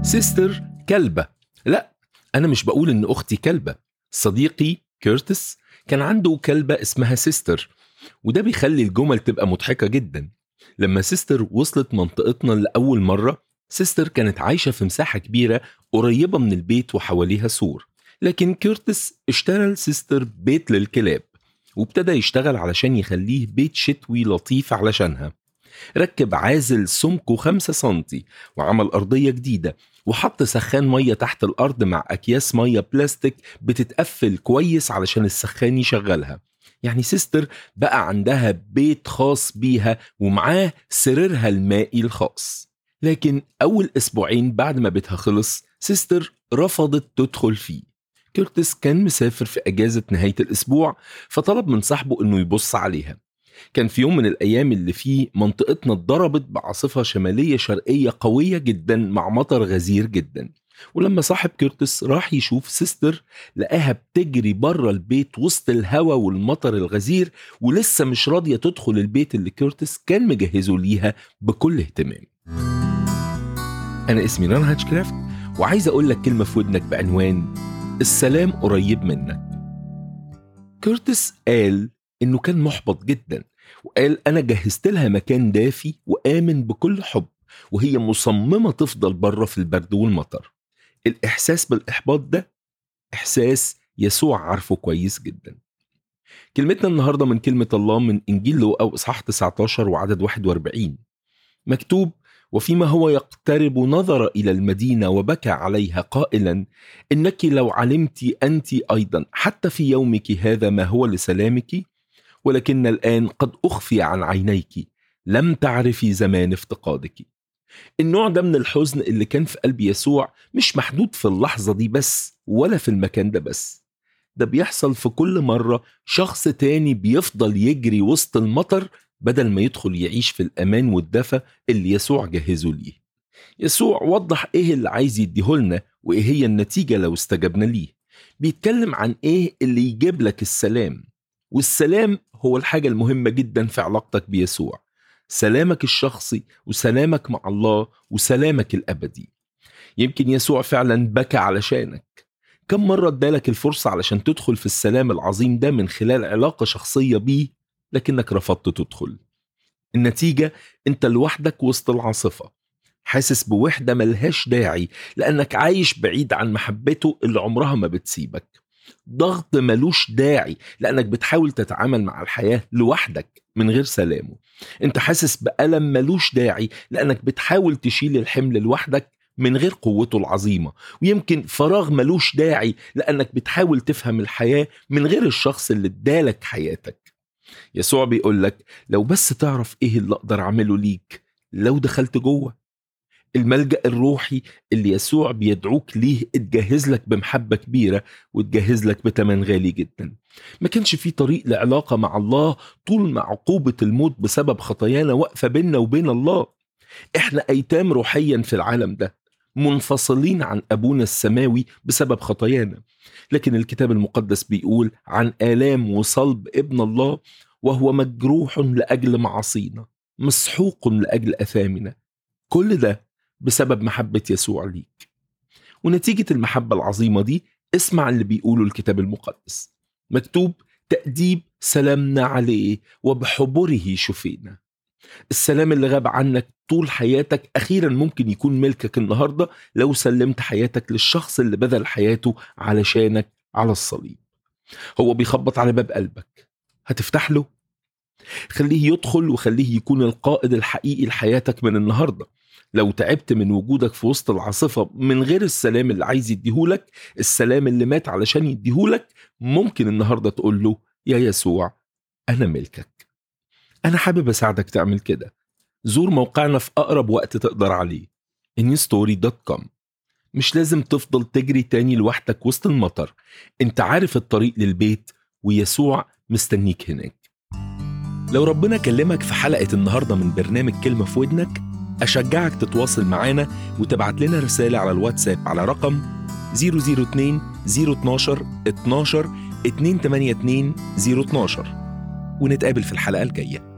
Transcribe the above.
سيستر كلبة لا أنا مش بقول إن أختي كلبة صديقي كيرتس كان عنده كلبة اسمها سيستر وده بيخلي الجمل تبقى مضحكة جدا لما سيستر وصلت منطقتنا لأول مرة سيستر كانت عايشة في مساحة كبيرة قريبة من البيت وحواليها سور لكن كيرتس اشترى لسيستر بيت للكلاب وابتدى يشتغل علشان يخليه بيت شتوي لطيف علشانها ركب عازل سمكه 5 سنتي وعمل أرضية جديدة وحط سخان مية تحت الأرض مع أكياس مية بلاستيك بتتقفل كويس علشان السخان يشغلها يعني سيستر بقى عندها بيت خاص بيها ومعاه سريرها المائي الخاص لكن أول أسبوعين بعد ما بيتها خلص سيستر رفضت تدخل فيه كيرتس كان مسافر في أجازة نهاية الأسبوع فطلب من صاحبه إنه يبص عليها كان في يوم من الأيام اللي فيه منطقتنا اتضربت بعاصفة شمالية شرقية قوية جدا مع مطر غزير جدا ولما صاحب كيرتس راح يشوف سيستر لقاها بتجري بره البيت وسط الهوا والمطر الغزير ولسه مش راضية تدخل البيت اللي كيرتس كان مجهزه ليها بكل اهتمام أنا اسمي ران هاتشكرافت وعايز أقول لك كلمة في ودنك بعنوان السلام قريب منك كيرتس قال إنه كان محبط جدا وقال أنا جهزت لها مكان دافي وآمن بكل حب وهي مصممة تفضل بره في البرد والمطر الإحساس بالإحباط ده إحساس يسوع عارفه كويس جدا كلمتنا النهاردة من كلمة الله من إنجيل لوقا إصحاح 19 وعدد 41 مكتوب وفيما هو يقترب نظر الى المدينه وبكى عليها قائلا انك لو علمت انت ايضا حتى في يومك هذا ما هو لسلامك ولكن الان قد اخفي عن عينيك لم تعرفي زمان افتقادك النوع ده من الحزن اللي كان في قلب يسوع مش محدود في اللحظه دي بس ولا في المكان ده بس ده بيحصل في كل مره شخص تاني بيفضل يجري وسط المطر بدل ما يدخل يعيش في الأمان والدفى اللي يسوع جهزه ليه يسوع وضح إيه اللي عايز يديهولنا وإيه هي النتيجة لو استجبنا ليه بيتكلم عن إيه اللي يجيب لك السلام والسلام هو الحاجة المهمة جدا في علاقتك بيسوع سلامك الشخصي وسلامك مع الله وسلامك الأبدي يمكن يسوع فعلا بكى علشانك كم مرة ادالك الفرصة علشان تدخل في السلام العظيم ده من خلال علاقة شخصية بيه لكنك رفضت تدخل النتيجة انت لوحدك وسط العاصفة حاسس بوحدة ملهاش داعي لأنك عايش بعيد عن محبته اللي عمرها ما بتسيبك ضغط ملوش داعي لأنك بتحاول تتعامل مع الحياة لوحدك من غير سلامه انت حاسس بألم ملوش داعي لأنك بتحاول تشيل الحمل لوحدك من غير قوته العظيمة ويمكن فراغ ملوش داعي لأنك بتحاول تفهم الحياة من غير الشخص اللي ادالك حياتك يسوع بيقول لك لو بس تعرف ايه اللي اقدر اعمله ليك لو دخلت جوه الملجأ الروحي اللي يسوع بيدعوك ليه اتجهز لك بمحبة كبيرة واتجهز لك بتمن غالي جدا ما كانش في طريق لعلاقة مع الله طول ما عقوبة الموت بسبب خطايانا واقفة بيننا وبين الله احنا ايتام روحيا في العالم ده منفصلين عن ابونا السماوي بسبب خطايانا لكن الكتاب المقدس بيقول عن الام وصلب ابن الله وهو مجروح لاجل معاصينا مسحوق لاجل اثامنا كل ده بسبب محبه يسوع ليك ونتيجه المحبه العظيمه دي اسمع اللي بيقوله الكتاب المقدس مكتوب تأديب سلامنا عليه وبحبره شفينا السلام اللي غاب عنك طول حياتك اخيرا ممكن يكون ملكك النهارده لو سلمت حياتك للشخص اللي بذل حياته علشانك على الصليب هو بيخبط على باب قلبك هتفتح له خليه يدخل وخليه يكون القائد الحقيقي لحياتك من النهارده لو تعبت من وجودك في وسط العاصفة من غير السلام اللي عايز يديهولك السلام اللي مات علشان يديهولك ممكن النهاردة تقول له يا يسوع أنا ملكك أنا حابب أساعدك تعمل كده زور موقعنا في أقرب وقت تقدر عليه newstory.com مش لازم تفضل تجري تاني لوحدك وسط المطر انت عارف الطريق للبيت ويسوع مستنيك هناك لو ربنا كلمك في حلقة النهاردة من برنامج كلمة في ودنك أشجعك تتواصل معانا وتبعت لنا رسالة على الواتساب على رقم 002 012 12 282 012 ونتقابل في الحلقة الجاية